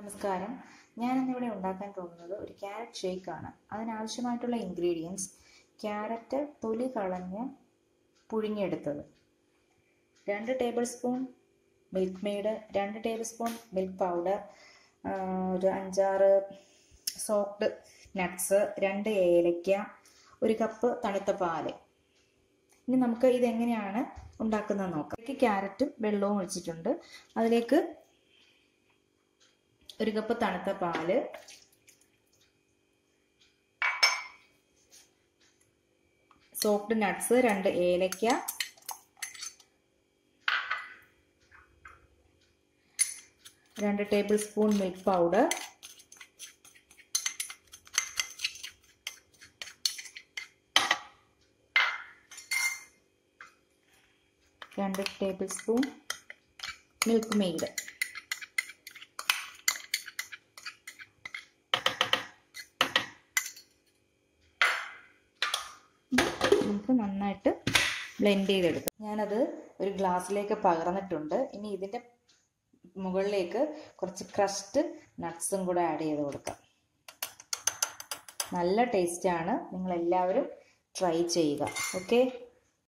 നമസ്കാരം ഞാൻ ഇന്നിവിടെ ഉണ്ടാക്കാൻ പോകുന്നത് ഒരു ക്യാരറ്റ് ഷേക്ക് ആണ് അതിനാവശ്യമായിട്ടുള്ള ഇൻഗ്രീഡിയൻസ് ക്യാരറ്റ് തൊലി കളഞ്ഞ് പുഴുങ്ങിയെടുത്തത് രണ്ട് ടേബിൾ സ്പൂൺ മിൽക്ക് മെയ്ഡ് രണ്ട് ടേബിൾ സ്പൂൺ മിൽക്ക് പൗഡർ ഒരു അഞ്ചാറ് സോക്ഡ് നട്ട്സ് രണ്ട് ഏലയ്ക്ക ഒരു കപ്പ് തണുത്ത പാല് ഇനി നമുക്ക് ഇതെങ്ങനെയാണ് ഉണ്ടാക്കുന്നത് നോക്കാം ഇതിലേക്ക് ക്യാരറ്റും വെള്ളവും ഒഴിച്ചിട്ടുണ്ട് അതിലേക്ക് ഒരു കപ്പ് തണുത്ത പാല് സോഫ്റ്റ് നട്ട്സ് രണ്ട് ഏലയ്ക്ക രണ്ട് ടേബിൾ സ്പൂൺ മിൽക്ക് പൗഡർ രണ്ട് ടേബിൾ സ്പൂൺ മിൽക്ക് മെയ്ഡ് നമുക്ക് നന്നായിട്ട് ബ്ലെൻഡ് ചെയ്തെടുക്കാം ഞാനത് ഒരു ഗ്ലാസ്സിലേക്ക് പകർന്നിട്ടുണ്ട് ഇനി ഇതിൻ്റെ മുകളിലേക്ക് കുറച്ച് ക്രഷ്ഡ് നട്ട്സും കൂടെ ആഡ് ചെയ്ത് കൊടുക്കാം നല്ല ടേസ്റ്റാണ് നിങ്ങളെല്ലാവരും ട്രൈ ചെയ്യുക ഓക്കെ